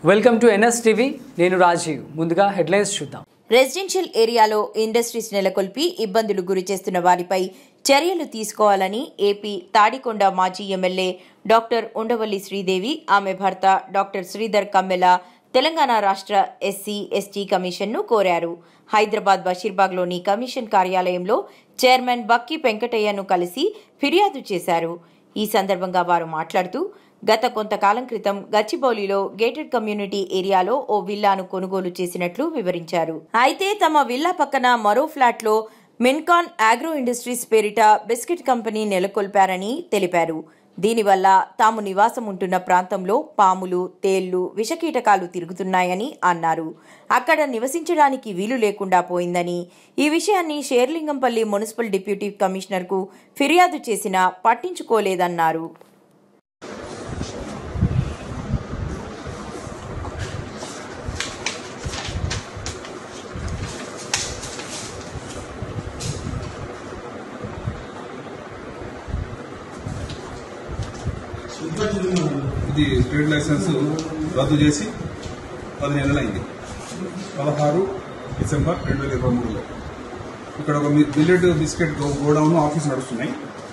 Welcome to NS TV నేను రాజీవ్ ముందుగా headlines చూద్దాం రెసిడెన్షియల్ ఏరియాలో ఇండస్ట్రీస్ నెలకొల్పి ఇబ్బందులు గురి చేస్తున్న వారిపై చర్యలు తీసుకోవాలని ఏపీ తాడికొండ మాజీ ఎమ్మెల్యే డాక్టర్ ఉండవల్లి శ్రీదేవి ఆమె భర్త డాక్టర్ శ్రీధర్ కమ్మెల తెలంగాణ రాష్ట్ర ఎస్సీ ఎస్టీ కమిషన్ను కోరారు హైదరాబాద్ బషీర్బాగ్లోని కమిషన్ కార్యాలయంలో చైర్మన్ బక్కి వెంకటయ్యను కలిసి ఫిర్యాదు చేశారు ఈ సందర్భంగా వారు మాట్లాడుతూ గత కొంతకాలం క్రితం గచ్చిబౌలిలో గేటెడ్ కమ్యూనిటీ ఏరియాలో ఓ విల్లాను కొనుగోలు చేసినట్లు వివరించారు అయితే తమ విల్లా పక్కన మరో ఫ్లాట్లో మిన్కాన్ ఆగ్రో ఇండస్ట్రీస్ పేరిట బిస్కెట్ కంపెనీ నెలకొల్పారని తెలిపారు దీనివల్ల తాము నివాసం ఉంటున్న ప్రాంతంలో పాములు తేళ్లు విషకీటకాలు తిరుగుతున్నాయని అన్నారు అక్కడ నివసించడానికి వీలు లేకుండా పోయిందని ఈ విషయాన్ని షేర్లింగంపల్లి మున్సిపల్ డిప్యూటీ కమిషనర్కు ఫిర్యాదు చేసినా పట్టించుకోలేదన్నారు ఇది ట్రేడ్ లైసెన్స్ రద్దు చేసి పది నెలలైంది పదహారు డిసెంబర్ రెండు వేల ఇరవై మూడులో ఇక్కడ ఒక బిల్లెట్ బిస్కెట్ గో- గోడౌన్ ఆఫీస్ నడుస్తున్నాయి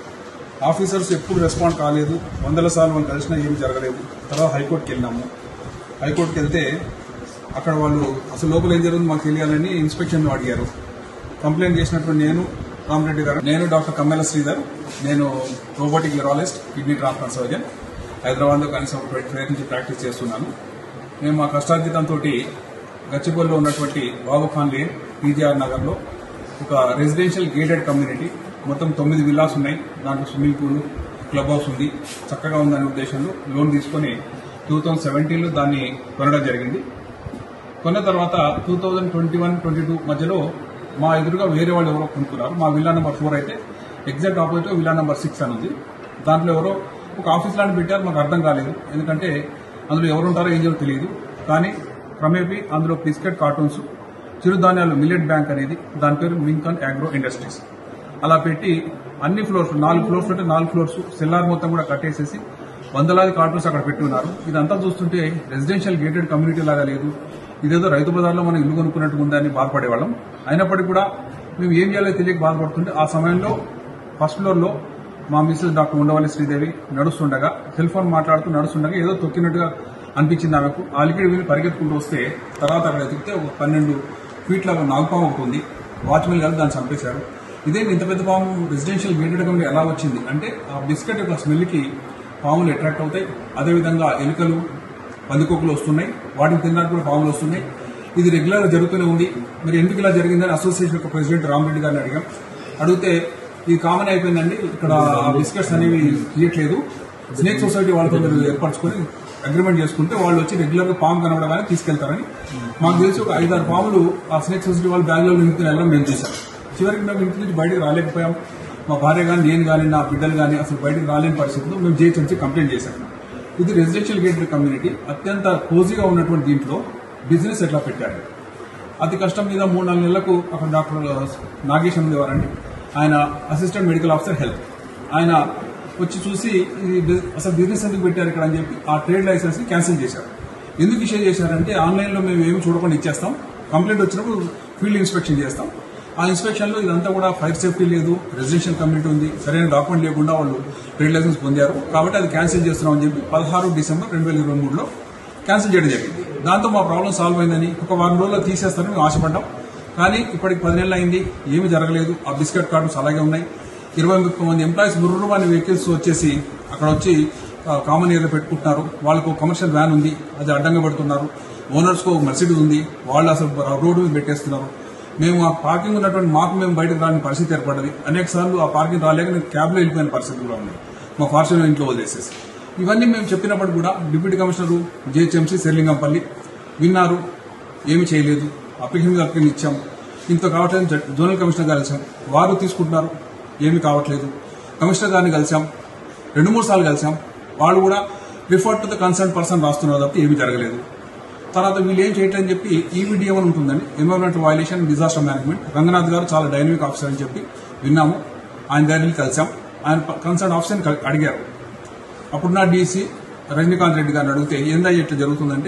ఆఫీసర్స్ ఎప్పుడు రెస్పాండ్ కాలేదు వందల సార్లు మనం కలిసినా ఏమి జరగలేదు తర్వాత హైకోర్టుకి వెళ్ళినాము హైకోర్టుకి వెళ్తే అక్కడ వాళ్ళు అసలు లోపల ఏం జరుగుతుందో మాకు తెలియాలని ఇన్స్పెక్షన్ అడిగారు కంప్లైంట్ చేసినప్పుడు నేను రామరెడ్డి గారు నేను డాక్టర్ కమ్మెల శ్రీధర్ నేను robotic urologist kidney transplant surgeon హైదరాబాద్లో కనీసం ఒక ట్వంటీ ఫైవ్ నుంచి ప్రాక్టీస్ చేస్తున్నాను మేము మా కష్టార్జితంతో గచ్చిబౌలిలో ఉన్నటువంటి బాబు ఖాన్ లేన్ పీజీఆర్ నగర్లో ఒక రెసిడెన్షియల్ గేటెడ్ కమ్యూనిటీ మొత్తం తొమ్మిది విల్లాస్ ఉన్నాయి దాంట్లో స్విమ్మింగ్ పూల్ క్లబ్ హౌస్ ఉంది చక్కగా ఉందనే ఉద్దేశంలో లోన్ తీసుకొని టూ థౌజండ్ సెవెంటీన్లో దాన్ని కొనడం జరిగింది కొన్న తర్వాత two thousand twenty one twenty two మధ్యలో మా ఎదురుగా వేరే వాళ్ళు ఎవరో కొనుక్కున్నారు మా విల్లా నెంబర్ ఫోర్ అయితే exact opposite villa number six అని ఉంది దాంట్లో ఎవరో ఒక ఆఫీస్ లాంటి పెట్టారు మాకు అర్థం కాలేదు ఎందుకంటే అందులో ఎవరు ఉంటారో ఏం చేయాలో తెలియదు కానీ క్రమేపీ అందులో బిస్కెట్ కార్టూన్స్ చిరుధాన్యాలు మిల్లెట్ బ్యాంక్ అనేది దాని పేరు మింకన్ అగ్రో ఇండస్ట్రీస్ అలా పెట్టి అన్ని ఫ్లోర్స్ నాలుగు ఫ్లోర్స్ ఉంటే నాలుగు ఫ్లోర్స్ సెల్లార్ మొత్తం కూడా కట్టేసేసి వందలాది కార్టూన్స్ అక్కడ పెట్టి ఉన్నారు ఇదంతా చూస్తుంటే రెసిడెన్షియల్ గేటెడ్ కమ్యూనిటీ లాగా లేదు ఇదేదో రైతు బజార్లో మనం ఇల్లు కొనుక్కున్నట్టు ఉందని బాధపడేవాళ్ళం అయినప్పటికీ కూడా మేము ఏం చేయాలో తెలియక బాధపడుతుంటే ఆ సమయంలో ఫస్ట్ ఫ్లోర్ లో మా మిస్సెస్ డాక్టర్ ఉండవల్లి శ్రీదేవి నడుస్తుండగా సెల్ ఫోన్ మాట్లాడుతూ నడుస్తుండగా ఏదో తొక్కినట్టుగా అనిపించింది ఆమెకు ఆ లిక్విడ్ వీళ్ళు పరిగెత్తుకుంటూ వస్తే తర్వాత అక్కడ ఎదిగితే ఒక పన్నెండు ఫీట్ల ఒక నాగుపాము ఒకటి ఉంది వాచ్మెన్ గారు దాన్ని చంపేశారు ఇదే ఇంత పెద్ద పాము రెసిడెన్షియల్ గేటెడ్ కమ్యూనిటీ ఎలా వచ్చింది అంటే ఆ బిస్కెట్ యొక్క స్మెల్కి పాములు అట్రాక్ట్ అవుతాయి అదేవిధంగా ఎలుకలు పందికొక్కులు వస్తున్నాయి వాటిని తినడానికి కూడా పాములు వస్తున్నాయి ఇది రెగ్యులర్ జరుగుతూనే ఉంది మరి ఎందుకు ఇలా జరిగిందని అసోసియేషన్ యొక్క ప్రెసిడెంట్ రామరెడ్డి గారిని అడిగాం అడిగితే ఇది కామన్ అయిపోయిందండి ఇక్కడ ఆ బిస్కెట్స్ అనేవి తీయట్లేదు స్నేక్ సొసైటీ వాళ్ళతో మీరు ఏర్పరచుకొని అగ్రిమెంట్ చేసుకుంటే వాళ్ళు వచ్చి రెగ్యులర్ గా పాము కనబడగానే తీసుకెళ్తారని మాకు తెలిసి ఒక ఐదారు పాములు ఆ స్నేక్ సొసైటీ వాళ్ళ బ్యాగ్ లో నింపుకుని వెళ్ళడం మేము చూసాం చివరికి మేము ఇంటి నుంచి బయటకు రాలేకపోయాం మా భార్య కానీ నేను కానీ నా బిడ్డలు కానీ అసలు బయటకు రాలేని పరిస్థితిలో మేము జేహెచ్ఎంసీ కంప్లైంట్ చేశాం ఇది రెసిడెన్షియల్ గేటెడ్ కమ్యూనిటీ అత్యంత కోజీగా ఉన్నటువంటి దీంట్లో బిజినెస్ ఎట్లా పెట్టారు అతి కష్టం మీద మూడు నాలుగు నెలలకు అక్కడ డాక్టర్ నాగేశ్ ఉండేవారండి ఆయన అసిస్టెంట్ మెడికల్ ఆఫీసర్ హెల్త్ ఆయన వచ్చి చూసి ఇది బిజ్- అసలు బిజినెస్ ఎందుకు పెట్టారు ఇక్కడ అని చెప్పి ఆ ట్రేడ్ లైసెన్స్ ని క్యాన్సిల్ చేశారు ఎందుకు ఇష్యూ చేశారంటే ఆన్లైన్ లో మేము ఏమి చూడకుండా ఇచ్చేస్తాం కంప్లైంట్ వచ్చినప్పుడు ఫీల్డ్ ఇన్స్పెక్షన్ చేస్తాం ఆ ఇన్స్పెక్షన్ లో ఇదంతా కూడా ఫైర్ సేఫ్టీ లేదు రెసిడెన్షియల్ కమ్యూనిటీ ఉంది సరైన డాక్యుమెంట్ లేకుండా వాళ్ళు ట్రేడ్ లైసెన్స్ పొందారు కాబట్టి అది క్యాన్సిల్ చేస్తున్నాం అని చెప్పి పదహారు డిసెంబర్ రెండు వేల ఇరవై మూడులో క్యాన్సిల్ చేయడం జరిగింది దాంతో మా ప్రాబ్లం సాల్వ్ అయిందని ఒక వారం రోజుల్లో తీసేస్తారని మేము ఆశపడ్డాం కానీ ఇప్పటికి పది నెలలు అయింది ఏమీ జరగలేదు ఆ బిస్కెట్ కార్డ్స్ అలాగే ఉన్నాయి ఇరవై ముప్పై మంది ఎంప్లాయీస్ ముర్రు అని వెహికల్స్ వచ్చేసి అక్కడ వచ్చి ఆ, కామన్ ఏరియా పెట్టుకుంటున్నారు వాళ్ళకు ఒక కమర్షియల్ వ్యాన్ ఉంది అది అడ్డంగా పెడుతున్నారు ఓనర్స్ కు ఒక మర్సిడీస్ ఉంది వాళ్ళు అసలు రోడ్డు మీద పెట్టేస్తున్నారు మేము ఆ పార్కింగ్ ఉన్నటువంటి మాకు మేము బయటకు రాని పరిస్థితి ఏర్పడ్డది అనేక సార్లు ఆ పార్కింగ్ రాలేక నేను క్యాబ్లో వెళ్ళిపోయిన పరిస్థితి కూడా ఉంది మా ఫార్చునర్ ఇంట్లో వదిలేసేసి ఇవన్నీ మేము చెప్పినప్పుడు కూడా డిప్యూటీ కమిషనర్ జేహెచ్ఎంసీ సెర్లింగంపల్లి విన్నారు ఏమి చేయలేదు అప్లికేషన్ గారికి ఇచ్చాం ఇంత కావట్లేదు జ- జోనల్ కమిషనర్ గారు కలిసాం వారు తీసుకుంటున్నారు ఏమి కావట్లేదు కమిషనర్ గారిని కలిసాం రెండు మూడు సార్లు కలిసాం వాళ్ళు కూడా refer to the concern person రాస్తున్నారు తప్ప ఏమీ జరగలేదు తర్వాత వీళ్ళు ఏం చేయట్లేదని చెప్పి ఈవీడిఎం అని ఉంటుందని environmental violation disaster management Ranganath గారు చాలా డైనమిక్ ఆఫీసర్ అని చెప్పి విన్నాము ఆయన దగ్గరికి కలిసాం ఆయన కన్సర్న్ ఆఫీసర్ని కల్- అడిగారు అప్పుడు నా డీసీ రజనీకాంత్ రెడ్డి గారిని అడిగితే ఏందా ఇట్లా జరుగుతుందంటే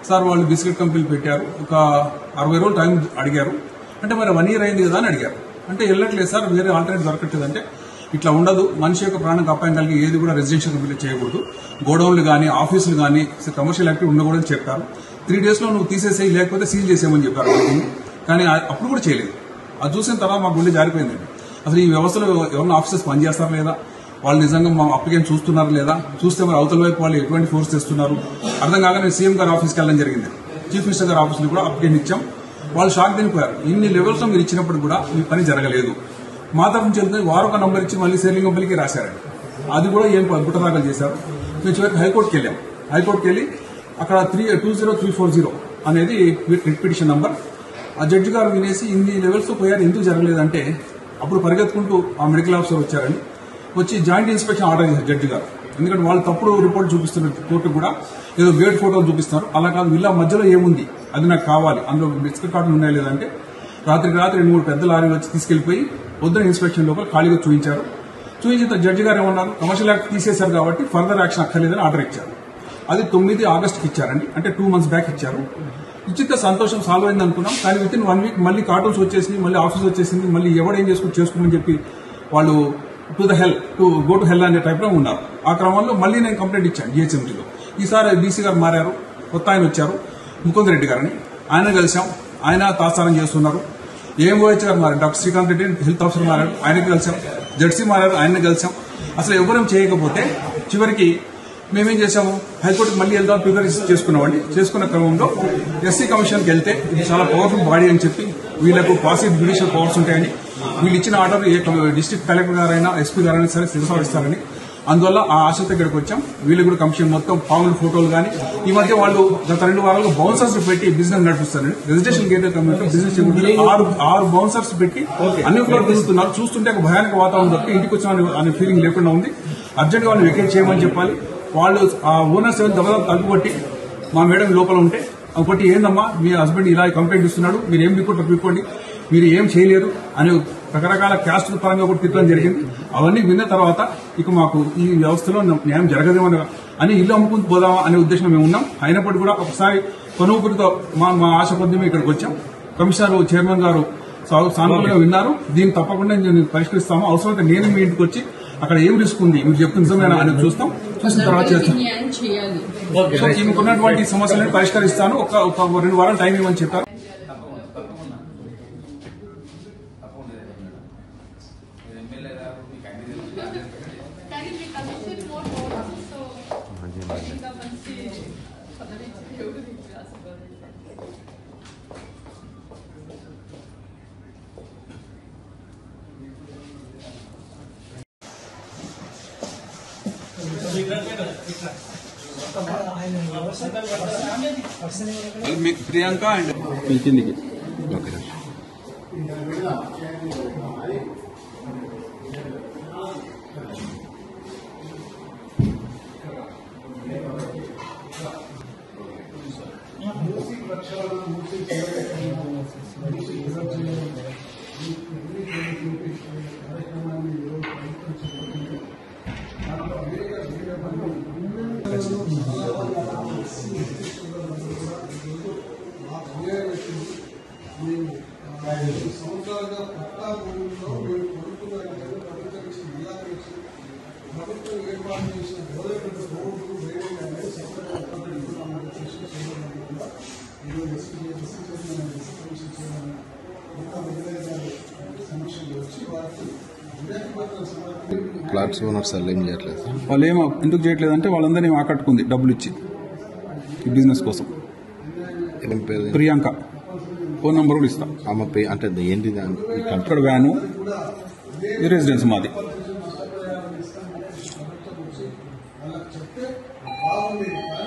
సార్ వాళ్ళు బిస్కెట్ కంపెనీలు పెట్టారు ఒక అరవై రోజులు టైం అడిగారు అంటే మరి వన్ ఇయర్ అయింది కదా అని అడిగారు అంటే వెళ్ళట్లేదు సార్ వేరే ఆల్టర్నేట్ దొరకట్లేదు అంటే ఇట్లా ఉండదు మనిషి యొక్క ప్రాణం అపాయం కలిగి ఏది కూడా రెసిడెన్షియల్ కంపెనీ చేయకూడదు గోడౌన్లు కానీ ఆఫీసులు కానీ కమర్షియల్ యాక్టివ్ ఉండకూడదని చెప్పారు త్రీ డేస్ లో నువ్వు తీసేసేయి లేకపోతే సీల్ చేసేయమని చెప్పారు వాళ్ళకి. కానీ ఆ- అప్పుడు కూడా చేయలేదు అది చూసిన తర్వాత మా గుండె జారిపోయిందండి అసలు ఈ వ్యవస్థలో ఎవరైనా ఆఫీసర్స్ పనిచేస్తారా లేదా వాళ్ళు నిజంగా మా అప్లికేషన్ చూస్తున్నారా లేదా చూస్తే మరి అవతల వైపు వాళ్ళు ఎటువంటి ఫోర్స్ తెస్తున్నారు అర్థం కాక నేను సీఎం గారి ఆఫీస్కి వెళ్ళడం జరిగింది చీఫ్ మినిస్టర్ గారి ఆఫీస్లో కూడా అప్లికేషన్ ఇచ్చాం వాళ్ళు షాక్ తినిపోయారు ఇన్ని లెవెల్స్ లో మీరు ఇచ్చినప్పుడు కూడా మీ పని జరగలేదు మా తరఫు నుంచి వెళ్తే వారు ఒక నంబర్ ఇచ్చి మళ్ళీ సేలింగ్ కంపెనీకి రాశారండి అది కూడా ఏం గుట్టదాఖలు చేశారు మేము చివరికి హైకోర్టుకి వెళ్ళాం హైకోర్టుకి వెళ్ళి అక్కడ three two zero three four zero అనేది రిట్ పిటిషన్ నంబర్ ఆ జడ్జి గారు వినేసి ఇన్ని లెవెల్స్ పోయారు ఎందుకు జరగలేదంటే అప్పుడు పరిగెత్తుకుంటూ ఆ మెడికల్ ఆఫీసర్ వచ్చారండి వచ్చి జాయింట్ ఇన్స్పెక్షన్ ఆర్డర్ చేశారు జడ్జి గారు ఎందుకంటే వాళ్ళు తప్పుడు రిపోర్ట్ చూపిస్తున్న కోర్టు కూడా ఏదో గేట్ ఫోటోలు చూపిస్తారు అలా కాదు వీళ్ళ మధ్యలో ఏముంది అది నాకు కావాలి అందులో బిస్కెట్ కార్డులు ఉన్నాయా లేదంటే రాత్రికి రాత్రి రెండు మూడు పెద్ద లారీలు వచ్చి తీసుకెళ్లిపోయి పొద్దున ఇన్స్పెక్షన్ లోపల ఖాళీగా చూపించారు చూపించిన తర్వాత జడ్జి గారు ఏమన్నారు కమర్షియల్ యాక్ట్ తీసేశారు కాబట్టి ఫర్దర్ యాక్షన్ అక్కర్లేదని ఆర్డర్ ఇచ్చారు అది తొమ్మిది ఆగస్టుకి ఇచ్చారండి అంటే టూ మంత్స్ బ్యాక్ ఇచ్చారు ఇచ్చితే సంతోషం సాల్వ్ అయింది అనుకున్నాం కానీ విత్ ఇన్ వన్ వీక్ మళ్ళీ కార్టూన్స్ వచ్చేసింది మళ్ళీ ఆఫీస్ వచ్చేసింది మళ్ళీ ఎవడేం చేసుకుని చేసుకోమని చెప్పి వాళ్ళు to the hell to go to hell అనే టైప్ లో ఉన్నారు ఆ క్రమంలో మళ్ళీ నేను కంప్లైంట్ ఇచ్చాను జిహెచ్ఎంటీలో ఈసారి డీసీ గారు మారారు కొత్త ఆయన వచ్చారు ముకుంద్ రెడ్డి గారిని ఆయన కలిసాం ఆయన తాత్సారం చేస్తున్నారు ఏఎంఓహెచ్ గారు మారారు doctor Srikanth Reddy health officer మారారు ఆయనకి కలిసాం జడ్సీ మారారు ఆయన్ని కలిసాం అసలు ఎవరేం చేయకపోతే చివరికి మేమేం చేశాము హైకోర్టుకి మళ్ళీ వెళ్దాం ప్రిపేర్ చేసుకున్నామండి చేసుకున్న క్రమంలో ఎస్సీ కమిషన్కి వెళ్తే ఇది చాలా పవర్ఫుల్ బాడీ అని చెప్పి వీళ్ళకు పాసివ్ జ్యుడిషియల్ పవర్స్ ఉంటాయని వీళ్ళు ఇచ్చిన ఆర్డర్ ఏ డిస్ట్రిక్ట్ కలెక్టర్ గారైనా ఎస్పీ గారైనా సరే శిరసారిస్తారని అందువల్ల ఆ ఆశతో ఇక్కడికి వచ్చాం వీళ్ళు కూడా కమిషన్ మొత్తం పాముల ఫోటోలు కానీ ఈ మధ్య వాళ్ళు గత రెండు వారాలుగా బౌన్సర్స్ పెట్టి బిజినెస్ నడిపిస్తారండి రెసిడెన్షియల్ గేట్ కమిటీ బిజినెస్ చేసుకుంటే ఆరు ఆరు బౌన్సర్స్ పెట్టి అన్ని ఫ్లోర్ తిరుగుతున్నారు చూస్తుంటే ఒక భయానక వాతావరణం తప్పి ఇంటికి వచ్చిన అనే ఫీలింగ్ లేకుండా ఉంది అర్జెంట్ గా వాళ్ళు వెకేట్ చేయమని చెప్పాలి వాళ్ళు ఆ ఓనర్స్ ఏమైనా దెబ్బలు తగ్గుబట్టి మా మేడం లోపల ఉంటే ఒకటి ఏందమ్మా మీ హస్బెండ్ ఇలా కంప్లైంట్ ఇస్తున్నాడు మీరు ఏం రిపోర్ట్ తీసుకోండి మీరు ఏం చేయలేరు అని రకరకాల క్యాస్ట్ పరంగా కూడా తిట్టడం జరిగింది అవన్నీ విన్న తర్వాత ఇక మాకు ఈ వ్యవస్థలో న్యాయం జరగదేమని అని ఇల్లు అమ్ముకుని పోదామా అనే ఉద్దేశం మేము ఉన్నాం అయినప్పటికీ కూడా ఒకసారి కొనుగుపురితో మా మా ఆశ కొద్ది మేము ఇక్కడికి వచ్చాం కమిషనర్ చైర్మన్ గారు సా- సానుకూలంగా విన్నారు దీన్ని తప్పకుండా నేను పరిష్కరిస్తాము అవసరమైతే నేను మీ ఇంటికి వచ్చి అక్కడ ఏం రిస్క్ ఉంది మీరు చెప్తున్న నిజమేనా అని చూస్తాం చూసిన తర్వాత చేస్తాం న్యాయం చేయాలి సో ఈమెకున్నటువంటి సమస్యలను పరిష్కరిస్తాను ఒక ఒక రెండు వారాలు టైం ఇవ్వని చెప్పారు కానీ మీకు అందరికీ ఫోన్ పోవచ్చు సో ఇంకా మంచి పదవి ఎవరు రాసుకోవాలి ప్రియాంక అండ్ కిందికి ఓకే సంవత్సరాలుగా పట్టా భూముల్లో మేము కొనుక్కున్న ప్రభుత్వం ఇచ్చిన జిల్లాకు ఇచ్చిన ప్రభుత్వం ఏర్పాటు చేసిన డెవలప్మెంట్ రోడ్లు వేరే అనేది సెపరేట్ ఇస్తున్నామని చెప్పేసి చేయడం ఈరోజు SC SC chairman SC commission chairman మొత్తం విజయ్ గారి సమక్షంలో వచ్చి వారికి వినతి పత్రం సమర్పించి ఫ్లాట్స్ ఓనర్స్ అలా ఏం చేయట్లేదు సార్ వాళ్ళు ఏమో ఎందుకు చేయట్లేదు అంటే వాళ్ళందరినీ ఆకట్టుకుంది డబ్బులు ఇచ్చి ఈ బిజినెస్ కోసం ఏం పేరు ప్రియాంక ఫోన్ నంబర్ కూడా ఇస్తా ఆమె పే అంటే ఏంటి దాని ఈ కంట్రోల్ ఇక్కడ వ్యాను ఈ రెసిడెన్స్ మాది వాళ్ళకి చెప్తే బాగుంది